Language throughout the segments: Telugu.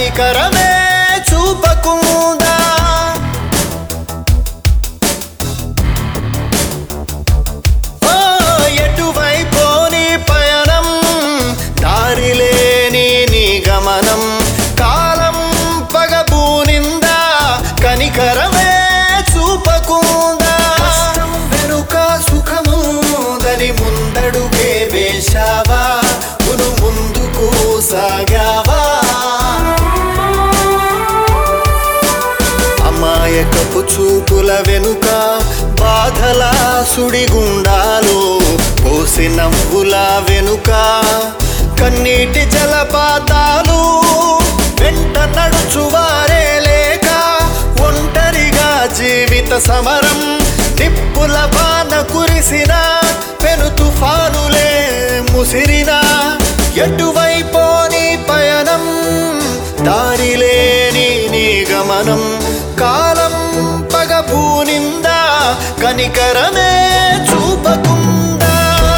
కనికరమే చూపకుండా ఓ ఎటువైపోని పయనం దారిలేని నీ గమనం కాలం పగబూనిందా కనికరమే చూపకుండా కష్టం వెనుక సుఖముందని ముందడుగే వేశావా మును ముందుకు సాగావా అమాయకపు చూపుల వెనుక బాధల సుడిగుండాలు పోసి నవ్వుల వెనుక కన్నీటి జలపాతాలు వెంట నడుచువారే లేక ఒంటరిగా జీవిత సమరం నిప్పుల బాన కురిసిన పెను తుఫానులే ముసిరిన ఎటువైపోని పయనం దారిలేని నీ గమనం కాలం పగబూనిందా కనికరమే చూపకుండా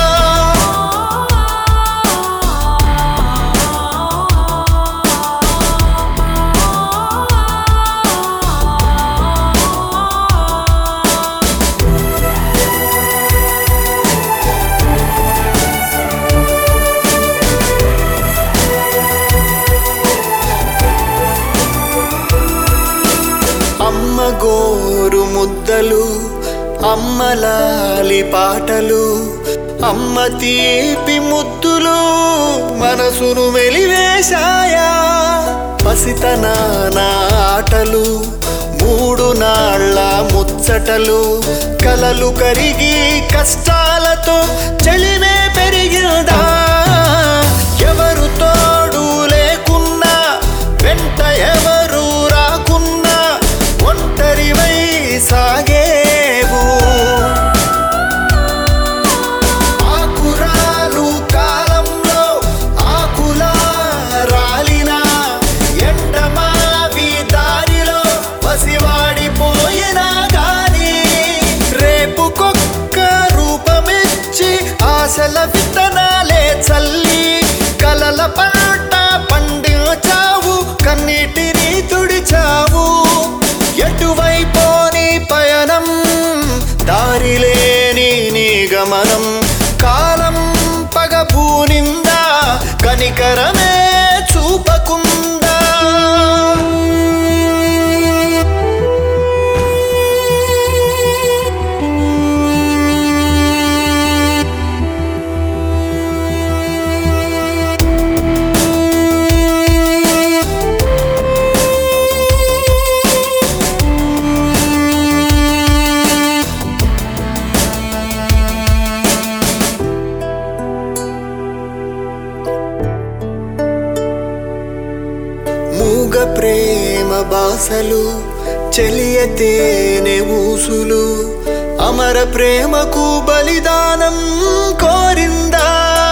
అమ్మ గోరు ముద్దలు అమ్మలాలి పాటలు అమ్మ తీపి ముద్దులు మనసును మెలివేశాయా పసితనాన ఆటలు మూడు నాళ్ళ ముచ్చటలు కలలు కరిగి కష్టాలతో చెలిమే పెరిగిందా ఎవరు తోడు లేకున్నా వెంట ఎవరు రాకున్నా ఒంటరివై సాగేవు ఆకురాలు కాలంలో ఆకులా రాలిన ఎండమావి దారిలో పసివాడిపోయినా గాని రేపుకొక్క రూపమిచ్చి ఆశల విత్తనాలే చల్లి కలల పంట పండించావు కన్నీటిని తుడిచావు ఎటువైపోని పయనం దారిలేని నీ గమనం కాలం పగబూనిందా కనికరమే చూపకుండా మూగ ప్రేమ బాసలు చెలియ తేనె ఊసులు అమర ప్రేమకు బలిదానం కోరిందా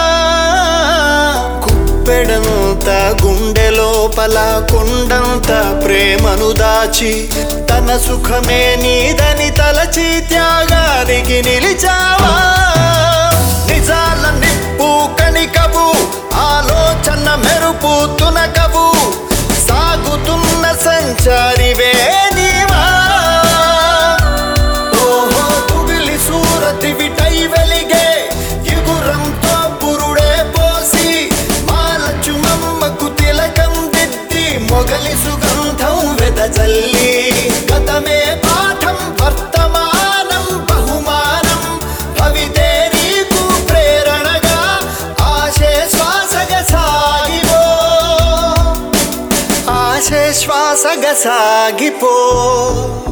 కుప్పెడంత గుండె లోపల కొండంత ప్రేమను దాచి తన సుఖమే నీదని తలచి త్యాగానికి నిలిచావా నిజాల నిప్పు కణికవు ఆలోచన మెరుపు తునకవు సాగుతున్న సంచారివే నీవా ఓహో తుగిలి సూరతి విటై వెలిగే ఇగురంతో పురుడే పోసి మాలచుమమ్మకు తిలకం దిద్ది మొగలి సుగంధం వెదజల్లి గతమే పాఠం వర్తమానం బహుమానం భవితే నీకు ప్రేరణగా ఆశే శ్వాసగా సాగిపో ఆశే శ్వాసగా సాగిపో